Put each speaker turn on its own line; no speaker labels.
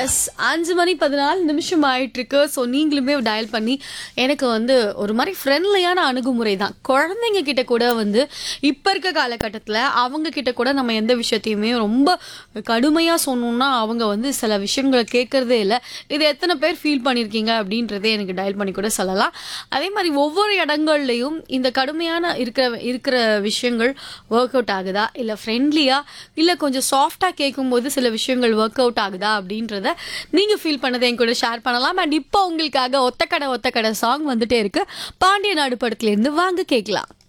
S அஞ்சு மணி பதினாலு நிமிஷம் ஆயிட்டு இருக்கு ஸோ நீங்களுமே டயல் பண்ணி எனக்கு வந்து ஒரு மாதிரி ஃப்ரெண்ட்லியான அணுகுமுறை தான் குழந்தைங்க கிட்ட கூட வந்து இப்போ இருக்க காலகட்டத்தில் அவங்க கிட்ட கூட நம்ம எந்த விஷயத்தையுமே ரொம்ப கடுமையாக சொன்னோம்னா அவங்க வந்து சில விஷயங்களை கேட்கறதே இல்லை இது எத்தனை பேர் ஃபீல் பண்ணியிருக்கீங்க அப்படின்றதே எனக்கு டயல் பண்ணி கூட சொல்லலாம் அதே மாதிரி ஒவ்வொரு இடங்கள்லையும் இந்த கடுமையான இருக்கிற இருக்கிற விஷயங்கள் ஒர்க் அவுட் ஆகுதா இல்லை ஃப்ரெண்ட்லியா இல்லை கொஞ்சம் சாஃப்டாக கேட்கும்போது சில விஷயங்கள் ஒர்க் அவுட் ஆகுதா அப்படின்றத நீங்கள் ஃபீல் பண்ணதை என் கூட ஷேர் பண்ணலாம் அண்ட் இப்போ உங்களுக்காக ஒத்தக்கடை ஒத்தக்கடை சாங் வந்துட்டே இருக்கு பாண்டிய நாடு படத்துலேருந்து வாங்க கேட்கலாம்